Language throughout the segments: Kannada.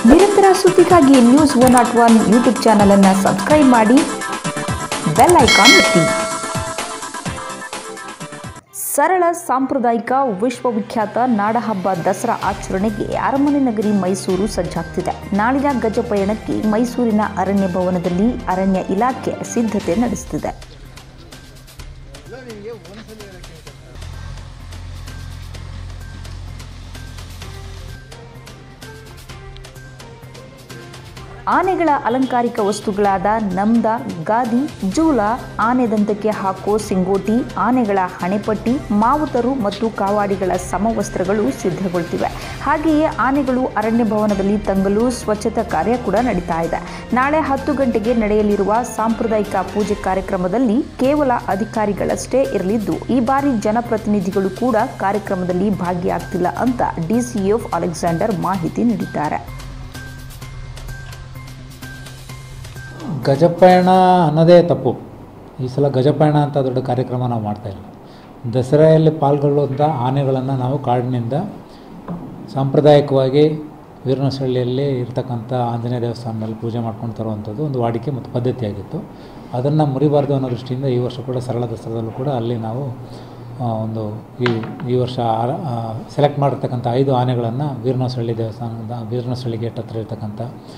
ನಿರಂತರ ಸುದ್ದಿಗಾಗಿ news one not one YouTube channel ಅನ್ನು ಸಬ್ಸ್ಕ್ರೈಬ್ ಮಾಡಿ ಬೆಲ್ ಐಕಾನ್ ಒತ್ತಿ ಸರಳ ಸಾಂಪ್ರದಾಯಿಕ ವಿಶ್ವವಿಖ್ಯಾತ ನಾಡಹಬ್ಬ ದಸರಾ ಆಚರಣೆಗೆ ಅರಮನೆ ನಗರಿ ಮೈಸೂರು ಸಜ್ಜಾಗ್ತಿದೆ ನಾಳಿನ ಗಜ ಪಯಣಕ್ಕೆ ಮೈಸೂರಿನ ಅರಣ್ಯ ಭವನದಲ್ಲಿ ಅರಣ್ಯ ಇಲಾಖೆ ಸಿದ್ಧತೆ ನಡೆಸುತ್ತಿದೆ ಆನೆಗಳ ಅಲಂಕಾರಿಕ ವಸ್ತುಗಳಾದ ನಮ್ದ ಗಾದಿ ಜೂಲ ಆನೆ ದಂತಕ್ಕೆ ಹಾಕೋ ಸಿಂಗೋಟಿ ಆನೆಗಳ ಹಣೆಪಟ್ಟಿ ಮಾವುತರು ಮತ್ತು ಕಾವಾಡಿಗಳ ಸಮವಸ್ತ್ರಗಳು ಸಿದ್ಧಗೊಳ್ತಿವೆ ಹಾಗೆಯೇ ಆನೆಗಳು ಅರಣ್ಯ ಭವನದಲ್ಲಿ ತಂಗಲು ಸ್ವಚ್ಛತಾ ಕಾರ್ಯ ಕೂಡ ನಡೀತಾ ಇದೆ ನಾಳೆ ಹತ್ತು ಗಂಟೆಗೆ ನಡೆಯಲಿರುವ ಸಾಂಪ್ರದಾಯಿಕ ಪೂಜೆ ಕಾರ್ಯಕ್ರಮದಲ್ಲಿ ಕೇವಲ ಅಧಿಕಾರಿಗಳಷ್ಟೇ ಇರಲಿದ್ದು ಈ ಬಾರಿ ಜನಪ್ರತಿನಿಧಿಗಳು ಕೂಡ ಕಾರ್ಯಕ್ರಮದಲ್ಲಿ ಭಾಗಿಯಾಗ್ತಿಲ್ಲ ಅಂತ ಡಿಸಿಎಫ್ ಅಲೆಕ್ಸಾಂಡರ್ ಮಾಹಿತಿ ನೀಡಿದ್ದಾರೆ ಗಜಪಯಣ ಅನ್ನೋದೇ ತಪ್ಪು ಈ ಸಲ ಗಜಪಯಣ ಅಂತ ದೊಡ್ಡ ಕಾರ್ಯಕ್ರಮ ನಾವು ಮಾಡ್ತಾಯಿಲ್ಲ ದಸರೆಯಲ್ಲಿ ಪಾಲ್ಗೊಳ್ಳುವಂಥ ಆನೆಗಳನ್ನು ನಾವು ಕಾಡಿನಿಂದ ಸಾಂಪ್ರದಾಯಿಕವಾಗಿ ವೀರನಸಳ್ಳಿಯಲ್ಲಿ ಇರ್ತಕ್ಕಂಥ ಆಂಜನೇಯ ದೇವಸ್ಥಾನದಲ್ಲಿ ಪೂಜೆ ಮಾಡ್ಕೊಂಡು ತರುವಂಥದ್ದು ಒಂದು ವಾಡಿಕೆ ಮತ್ತು ಪದ್ಧತಿಯಾಗಿತ್ತು ಅದನ್ನು ಮುರಿಬಾರ್ದು ಅನ್ನೋ ದೃಷ್ಟಿಯಿಂದ ಈ ವರ್ಷ ಕೂಡ ಸರಳ ದಸರಾದಲ್ಲೂ ಕೂಡ ಅಲ್ಲಿ ನಾವು ಆ, ಒಂದು ಈ ಈ ವರ್ಷ ಸೆಲೆಕ್ಟ್ ಮಾಡಿರ್ತಕ್ಕಂಥ ಐದು ಆನೆಗಳನ್ನು ವೀರನಸಳ್ಳಿ ದೇವಸ್ಥಾನದ ವೀರನಸಳ್ಳಿ ಗೇಟ್ ಹತ್ರ ಇರ್ತಕ್ಕಂಥ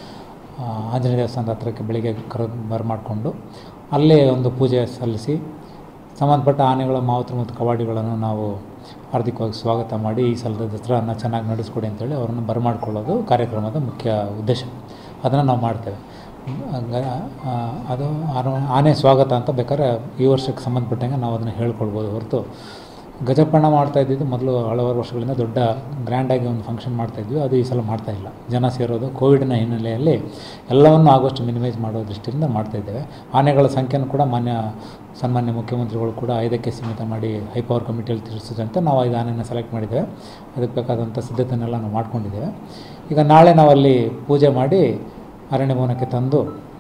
ಆ, ಆಂಜನೇಯ ದೇವಸ್ಥಾನದ ಹತ್ರಕ್ಕೆ ಬೆಳಿಗ್ಗೆ ಕರೆದು ಬರಮಾಡಿಕೊಂಡು ಅಲ್ಲೇ ಒಂದು ಪೂಜೆ ಸಲ್ಲಿಸಿ ಸಂಬಂಧಪಟ್ಟ ಆನೆಗಳ ಮಾವುತರು ಮತ್ತು ಕವಾಡಿಗಳನ್ನು ನಾವು ಹಾರ್ದಿಕವಾಗಿ ಸ್ವಾಗತ ಮಾಡಿ ಈ ಸಲದ ದಸರಾನ ಚೆನ್ನಾಗಿ ನಡೆಸ್ಕೊಡಿ ಅಂತೇಳಿ ಅವರನ್ನು ಬರಮಾಡ್ಕೊಳ್ಳೋದು ಕಾರ್ಯಕ್ರಮದ ಮುಖ್ಯ ಉದ್ದೇಶ ಅದನ್ನು ನಾವು ಮಾಡ್ತೇವೆ ಹಂಗ- ಆ, ಅದು ಆನೆ- ಆನೆ ಸ್ವಾಗತ ಅಂತ ಬೇಕಾದ್ರೆ ಈ ವರ್ಷಕ್ಕೆ ಸಂಬಂಧಪಟ್ಟಂಗೆ ನಾವು ಅದನ್ನು ಹೇಳ್ಕೊಳ್ಬೋದು ಹೊರತು ಗಜಪಣ ಮಾಡ್ತಾ ಇದ್ದಿದ್ದು ಮೊದಲು ಹಲವಾರು ವರ್ಷಗಳಿಂದ ದೊಡ್ಡ ಗ್ರ್ಯಾಂಡಾಗಿ ಒಂದು ಫಂಕ್ಷನ್ ಮಾಡ್ತಾಯಿದ್ವಿ ಅದು ಈ ಸಲ ಮಾಡ್ತಾ ಇಲ್ಲ ಜನ ಸೇರೋದು ಕೋವಿಡ್ನ ಹಿನ್ನೆಲೆಯಲ್ಲಿ ಎಲ್ಲವನ್ನು ಆಗೋಷ್ಟು ಮಿನಿಮೈಸ್ ಮಾಡೋ ದೃಷ್ಟಿಯಿಂದ ಮಾಡ್ತಾಯಿದ್ದೇವೆ ಆನೆಗಳ ಸಂಖ್ಯೆನೂ ಕೂಡ ಮಾನ್ಯ ಸನ್ಮಾನ್ಯ ಮುಖ್ಯಮಂತ್ರಿಗಳು ಕೂಡ ಐದಕ್ಕೆ ಸೀಮಿತ ಮಾಡಿ ಹೈ ಪವರ್ ಕಮಿಟಿಯಲ್ಲಿ ತಿಳಿಸಿದಂತೆ ನಾವು ಐದು ಆನೆಯನ್ನು ಸೆಲೆಕ್ಟ್ ಮಾಡಿದ್ದೇವೆ ಅದಕ್ಕೆ ಬೇಕಾದಂಥ ಸಿದ್ಧತೆಯನ್ನೆಲ್ಲ ನಾವು ಮಾಡ್ಕೊಂಡಿದ್ದೇವೆ ಈಗ ನಾಳೆ ನಾವಲ್ಲಿ ಪೂಜೆ ಮಾಡಿ ಅರಣ್ಯ ಭವನಕ್ಕೆ ತಂದು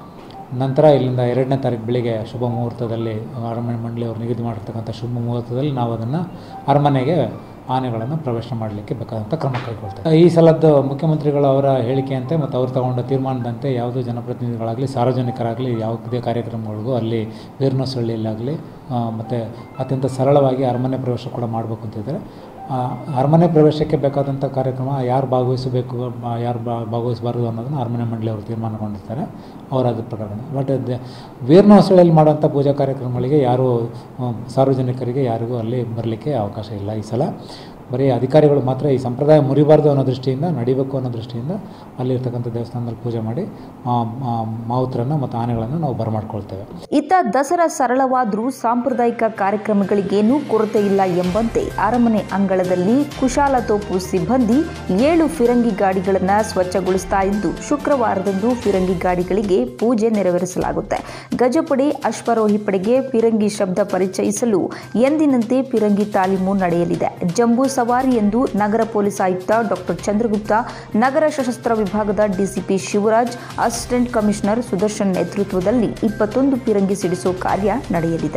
ನಂತರ ಇಲ್ಲಿಂದ ಎರಡನೇ ತಾರೀಕು ಬೆಳಿಗ್ಗೆ ಶುಭ ಮುಹೂರ್ತದಲ್ಲಿ ಅರಮನೆ ಮಂಡಳಿಯವರು ನಿಗದಿ ಮಾಡಿರ್ತಕ್ಕಂಥ ಶುಭ ಮುಹೂರ್ತದಲ್ಲಿ ನಾವು ಅದನ್ನು ಅರಮನೆಗೆ ಆನೆಗಳನ್ನು ಪ್ರವೇಶ ಮಾಡಲಿಕ್ಕೆ ಬೇಕಾದಂಥ ಕ್ರಮ ಕೈಗೊಳ್ತೇವೆ ಈ ಸಲದ್ದು ಮುಖ್ಯಮಂತ್ರಿಗಳು ಅವರ ಹೇಳಿಕೆಯಂತೆ ಮತ್ತು ಅವರು ತಗೊಂಡ ತೀರ್ಮಾನದಂತೆ ಯಾವುದೇ ಜನಪ್ರತಿನಿಧಿಗಳಾಗಲಿ ಸಾರ್ವಜನಿಕರಾಗಲಿ ಯಾವುದೇ ಕಾರ್ಯಕ್ರಮಗಳಿಗೂ ಅಲ್ಲಿ ವೀರನಸಳ್ಳಿಯಲ್ಲಾಗಲಿ ಮತ್ತು ಅತ್ಯಂತ ಸರಳವಾಗಿ ಅರಮನೆ ಪ್ರವೇಶ ಕೂಡ ಮಾಡಬೇಕು ಅಂತಿದ್ದಾರೆ ಆ, ಅರಮನೆ ಪ್ರವೇಶಕ್ಕೆ ಬೇಕಾದಂಥ ಕಾರ್ಯಕ್ರಮ ಯಾರು ಭಾಗವಹಿಸಬೇಕು ಬ- ಯಾರು ಬಾ- ಭಾಗವಹಿಸಬಾರ್ದು ಅನ್ನೋದನ್ನು ಅರಮನೆ ಮಂಡಳಿಯವರು ತೀರ್ಮಾನಗೊಂಡಿರ್ತಾರೆ ಅವರ ಅದ್ರ ಪ್ರಕಾರ ಬಟ್ ದ- ವೀರನಹೊಸಳೆಯಲ್ಲಿ ಮಾಡುವಂಥ ಪೂಜಾ ಕಾರ್ಯಕ್ರಮಗಳಿಗೆ ಯಾರು ಆ, ಸಾರ್ವಜನಿಕರಿಗೆ ಯಾರಿಗೂ ಅಲ್ಲಿ ಬರಲಿಕ್ಕೆ ಅವಕಾಶ ಇಲ್ಲ ಈ ಸಲ ಬರೀ ಅಧಿಕಾರಿಗಳು ಮಾತ್ರ ಈ ಸಂಪ್ರದಾಯ ಮುರಿಬಾರ್ದು ಅನ್ನೋ ದೃಷ್ಟಿಯಿಂದ ನಡಿಬೇಕು ಅನ್ನೋ ದೃಷ್ಟಿಯಿಂದ ಅಲ್ಲಿರ್ತಕ್ಕಂಥ ದೇವಸ್ಥಾನದಲ್ಲಿ ಪೂಜೆ ಮಾಡಿ ಆ, ಆ, ಮಾವುತರನ್ನು ಮತ್ತು ಆನೆಗಳನ್ನು ನಾವು ಬರಮಾಡ್ಕೊಳ್ತೇವೆ ಇತ್ತ ದಸರಾ ಸರಳವಾದರೂ ಸಾಂಪ್ರದಾಯಿಕ ಕಾರ್ಯಕ್ರಮಗಳಿಗೇನೂ ಕೊರತೆ ಇಲ್ಲ ಎಂಬಂತೆ ಅರಮನೆ ಅಂಗಳದಲ್ಲಿ ಕುಶಾಲತೋಪು ಸಿಬ್ಬಂದಿ ಏಳು ಫಿರಂಗಿ ಗಾಡಿಗಳನ್ನು ಸ್ವಚ್ಛಗೊಳಿಸ್ತಾ ಇದ್ದು ಶುಕ್ರವಾರದಂದು ಫಿರಂಗಿ ಗಾಡಿಗಳಿಗೆ ಪೂಜೆ ನೆರವೇರಿಸಲಾಗುತ್ತೆ ಗಜಪಡೆ ಅಶ್ವರೋಹಿ ಪಡೆಗೆ ಫಿರಂಗಿ ಶಬ್ದ ಪರಿಚಯಿಸಲು ಎಂದಿನಂತೆ ಫಿರಂಗಿ ತಾಲೀಮು ನಡೆಯಲಿದೆ ಜಂಬೂ ಸವಾರಿ ಎಂದು ನಗರ ಪೊಲೀಸ್ ಆಯುಕ್ತ ಡಾಕ್ಟರ್ ಚಂದ್ರಗುಪ್ತ ನಗರ ಸಶಸ್ತ್ರ ವಿಭಾಗದ DCP Shivraj assistant commissioner Sudarshan ನೇತೃತ್ವದಲ್ಲಿ ಇಪ್ಪತ್ತೊಂದು ಫಿರಂಗಿ ಸಿಡಿಸೋ ಕಾರ್ಯ ನಡೆಯಲಿದೆ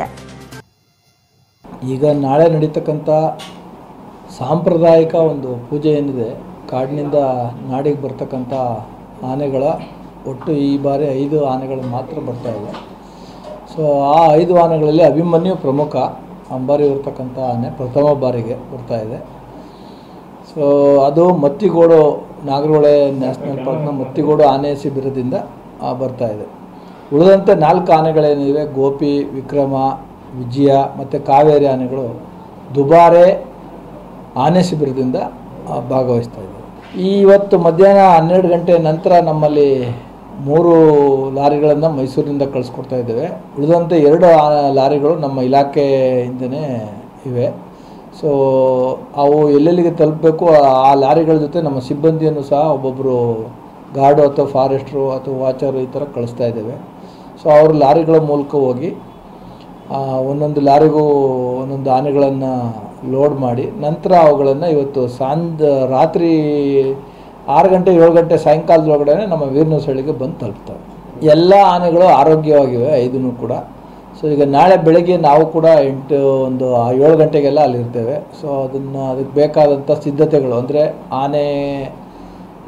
ಈಗ ನಾಳೆ ನಡೀತಕ್ಕಂಥ ಸಾಂಪ್ರದಾಯಿಕ ಒಂದು ಪೂಜೆ ಏನಿದೆ ಕಾಡಿನಿಂದ ನಾಡಿಗೆ ಬರ್ತಕ್ಕಂಥ ಆನೆಗಳ ಒಟ್ಟು ಈ ಬಾರಿ ಐದು ಆನೆಗಳು ಮಾತ್ರ ಬರ್ತಾ ಇದೆ ಸೊ ಆ ಐದು ಆನೆಗಳಲ್ಲಿ ಅಭಿಮನ್ಯು ಪ್ರಮುಖ ಅಂಬಾರಿ ಇರ್ತಕ್ಕಂಥ ಆನೆ ಪ್ರಥಮ ಬಾರಿಗೆ ಬರ್ತಾ ಇದೆ ಸೊ ಅದು ಮತ್ತಿಗೋಡು ನಾಗರಹೊಳೆ ನ್ಯಾಷನಲ್ ಪಾರ್ಕ್ನ ಮತ್ತಿಗೋಡು ಆನೆ ಶಿಬಿರದಿಂದ ಆ, ಬರ್ತಾ ಇದೆ ಉಳಿದಂತೆ ನಾಲ್ಕು ಆನೆಗಳೇನಿವೆ ಗೋಪಿ ವಿಕ್ರಮ ವಿಜಯ ಮತ್ತು ಕಾವೇರಿ ಆನೆಗಳು ದುಬಾರೆ ಆನೆ ಶಿಬಿರದಿಂದ ಆ, ಭಾಗವಹಿಸ್ತಾ ಇದ್ದಾರೆ ಈ ಇವತ್ತು ಮಧ್ಯಾಹ್ನ ಹನ್ನೆರಡು ಗಂಟೆ ನಂತರ ನಮ್ಮಲ್ಲಿ ಮೂರು ಲಾರಿಗಳನ್ನು ಮೈಸೂರಿನಿಂದ ಕಳಿಸ್ಕೊಡ್ತಾ ಇದ್ದೇವೆ ಉಳಿದಂತೆ ಎರಡು ಆ- ಲಾರಿಗಳು ನಮ್ಮ ಇಲಾಖೆಯಿಂದನೇ ಇವೆ ಸೊ ಅವು ಎಲ್ಲೆಲ್ಲಿಗೆ ತಲುಪಬೇಕು ಆ- ಆ ಲಾರಿಗಳ ಜೊತೆ ನಮ್ಮ ಸಿಬ್ಬಂದಿಯನ್ನು ಸಹ ಒಬ್ಬೊಬ್ಬರು ಗಾರ್ಡು ಅಥವಾ ಫಾರೆಸ್ಟ್ರು ಅಥವಾ ವಾಚರು ಈ ಥರ ಕಳಿಸ್ತಾ ಇದ್ದೇವೆ ಸೊ ಅವರು ಲಾರಿಗಳ ಮೂಲಕ ಹೋಗಿ ಆ, ಒಂದೊಂದು ಲಾರಿಗೂ ಒಂದೊಂದು ಆನೆಗಳನ್ನು ಲೋಡ್ ಮಾಡಿ ನಂತರ ಅವುಗಳನ್ನು ಇವತ್ತು ಸಾಂಜ ರಾತ್ರಿ ಆರು ಗಂಟೆ ಏಳು ಗಂಟೆ ಸಾಯಂಕಾಲದೊಳಗಡೆ ನಮ್ಮ ವೀರನಸಳ್ಳಿಗೆ ಬಂದು ತಲುಪ್ತವೆ ಎಲ್ಲ ಆನೆಗಳು ಆರೋಗ್ಯವಾಗಿವೆ ಐದೂ ಕೂಡ ಸೊ ಈಗ ನಾಳೆ ಬೆಳಗ್ಗೆ ನಾವು ಕೂಡ ಎಂಟು ಒಂದು ಏಳು ಗಂಟೆಗೆಲ್ಲ ಅಲ್ಲಿರ್ತೇವೆ ಸೊ ಅದನ್ನು ಅದಕ್ಕೆ ಬೇಕಾದಂಥ ಸಿದ್ಧತೆಗಳು ಅಂದರೆ ಆನೆ ಆ,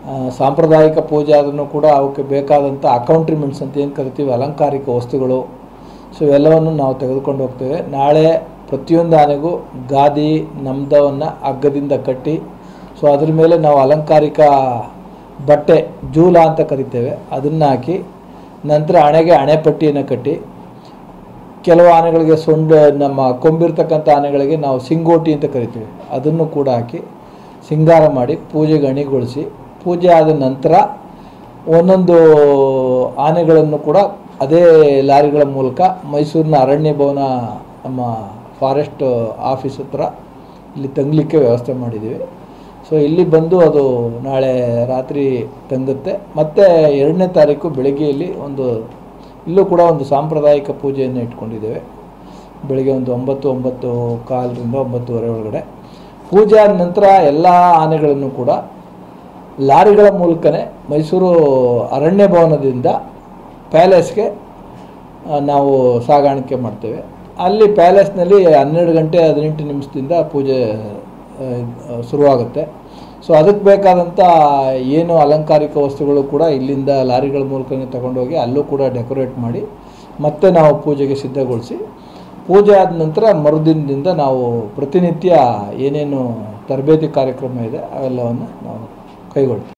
ಆ, ಸಾಂಪ್ರದಾಯಿಕ ಪೂಜೆ ಆದ್ರೂ ಕೂಡ ಅವಕ್ಕೆ ಬೇಕಾದಂಥ ಅಕೌಂಟ್ರಿಮೆಂಟ್ಸ್ ಅಂತ ಏನು ಕರಿತೀವಿ ಅಲಂಕಾರಿಕ ವಸ್ತುಗಳು ಸೊ ಇವೆಲ್ಲವನ್ನು ನಾವು ತೆಗೆದುಕೊಂಡು ಹೋಗ್ತೇವೆ ನಾಳೆ ಪ್ರತಿಯೊಂದು ಆನೆಗೂ ಗಾದಿ ನಮ್ದವನ್ನು ಹಗ್ಗದಿಂದ ಕಟ್ಟಿ ಸೊ ಅದ್ರ ಮೇಲೆ ನಾವು ಅಲಂಕಾರಿಕ ಬಟ್ಟೆ ಜೂಲ ಅಂತ ಕರಿತೇವೆ ಅದನ್ನು ಹಾಕಿ ನಂತರ ಹಣೆಗೆ ಹಣೆಪಟ್ಟಿಯನ್ನು ಕಟ್ಟಿ ಕೆಲವು ಆನೆಗಳಿಗೆ ಸೊಂಡ ನಮ್ಮ ಕೊಂಬಿರ್ತಕ್ಕಂಥ ಆನೆಗಳಿಗೆ ನಾವು ಸಿಂಗೋಟಿ ಅಂತ ಕರಿತೀವಿ ಅದನ್ನು ಕೂಡ ಹಾಕಿ ಸಿಂಗಾರ ಮಾಡಿ ಪೂಜೆಗೆ ಅಣಿಗೊಳಿಸಿ ಪೂಜೆ ಆದ ನಂತರ ಒಂದೊಂದು ಆನೆಗಳನ್ನು ಕೂಡ ಅದೇ ಲಾರಿಗಳ ಮೂಲಕ ಮೈಸೂರಿನ ಅರಣ್ಯ ಭವನ ನಮ್ಮ ಫಾರೆಸ್ಟ್ ಆಫೀಸ್ ಹತ್ರ ಇಲ್ಲಿ ತಂಗಲಿಕ್ಕೆ ವ್ಯವಸ್ಥೆ ಮಾಡಿದ್ದೀವಿ ಸೊ ಇಲ್ಲಿ ಬಂದು ಅದು ನಾಳೆ ರಾತ್ರಿ ತಂಗುತ್ತೆ ಮತ್ತು ಎರಡನೇ ತಾರೀಕು ಬೆಳಗ್ಗೆಯಲ್ಲಿ ಒಂದು ಇಲ್ಲೂ ಕೂಡ ಒಂದು ಸಾಂಪ್ರದಾಯಿಕ ಪೂಜೆಯನ್ನು ಇಟ್ಕೊಂಡಿದ್ದೇವೆ ಬೆಳಿಗ್ಗೆ ಒಂದು ಒಂಬತ್ತು ಒಂಬತ್ತು ಕಾಲರಿಂದ ಒಂಬತ್ತುವರೆ ಒಳಗಡೆ ಪೂಜೆ ಆದ ನಂತರ ಎಲ್ಲ ಆನೆಗಳನ್ನು ಕೂಡ ಲಾರಿಗಳ ಮೂಲಕನೇ ಮೈಸೂರು ಅರಣ್ಯ ಭವನದಿಂದ ಪ್ಯಾಲೇಸ್ಗೆ ಆ, ನಾವು ಸಾಗಾಣಿಕೆ ಮಾಡ್ತೇವೆ ಅಲ್ಲಿ ಪ್ಯಾಲೇಸ್ನಲ್ಲಿ ಹನ್ನೆರಡು ಗಂಟೆ ಹದಿನೆಂಟು ನಿಮಿಷದಿಂದ ಪೂಜೆ ಆ, ಆ, ಶುರುವಾಗುತ್ತೆ ಸೊ ಅದಕ್ಕೆ ಬೇಕಾದಂಥ ಏನು ಅಲಂಕಾರಿಕ ವಸ್ತುಗಳು ಕೂಡ ಇಲ್ಲಿಂದ ಲಾರಿಗಳ ಮೂಲಕನೇ ತಗೊಂಡೋಗಿ ಅಲ್ಲೂ ಕೂಡ ಡೆಕೋರೇಟ್ ಮಾಡಿ ಮತ್ತೆ ನಾವು ಪೂಜೆಗೆ ಸಿದ್ಧಗೊಳಿಸಿ ಪೂಜೆ ಆದ ನಂತರ ಮರುದಿನದಿಂದ ನಾವು ಪ್ರತಿನಿತ್ಯ ಏನೇನು ತರಬೇತಿ ಕಾರ್ಯಕ್ರಮ ಇದೆ ಅವೆಲ್ಲವನ್ನು ನಾವು ಕೈಗೊಳ್ತೀವಿ